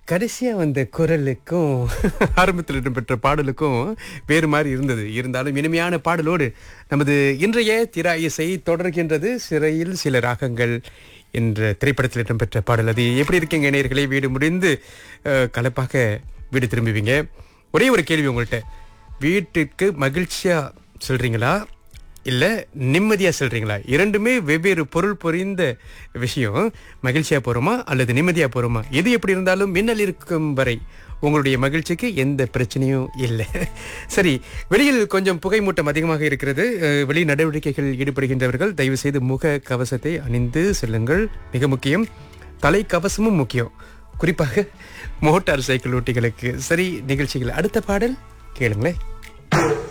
கடைசியா வந்த குரலுக்கும் ஆரம்பத்தில் இடம்பெற்ற பாடலுக்கும் வேறு மாதிரி இருந்தது இருந்தாலும் இனிமையான பாடலோடு நமது இன்றைய திரா இசை தொடர்கின்றது சிறையில் சில ராகங்கள் என்ற திரைப்படத்தில் இடம்பெற்ற பாடல் அது எப்படி இருக்கீங்க நேயர்களே வீடு முடிந்து அஹ், கலப்பாக வீடு திரும்புவீங்க ஒரே ஒரு கேள்வி உங்கள்கிட்ட வீட்டுக்கு மகிழ்ச்சியா சொல்றீங்களா இல்ல நிம்மதியா சொல்றீங்களா இரண்டுமே வெவ்வேறு பொருள் பொறிந்த விஷயம் மகிழ்ச்சியா போறோமா அல்லது நிம்மதியா போறோமா எது எப்படி இருந்தாலும் மின்னல் இருக்கும் வரை உங்களுடைய மகிழ்ச்சிக்கு எந்த பிரச்சனையும் இல்லை சரி வெளியில் கொஞ்சம் புகை மூட்டம் அதிகமாக இருக்கிறது அஹ், வெளி நடவடிக்கைகள் ஈடுபடுகின்றவர்கள் தயவு செய்து முக கவசத்தை அணிந்து செல்லுங்கள் மிக முக்கியம் தலை கவசமும் முக்கியம் குறிப்பாக மோட்டார் சைக்கிள் ஓட்டிகளுக்கு சரி நிகழ்ச்சிகள் அடுத்த பாடல் கேளுங்களேன்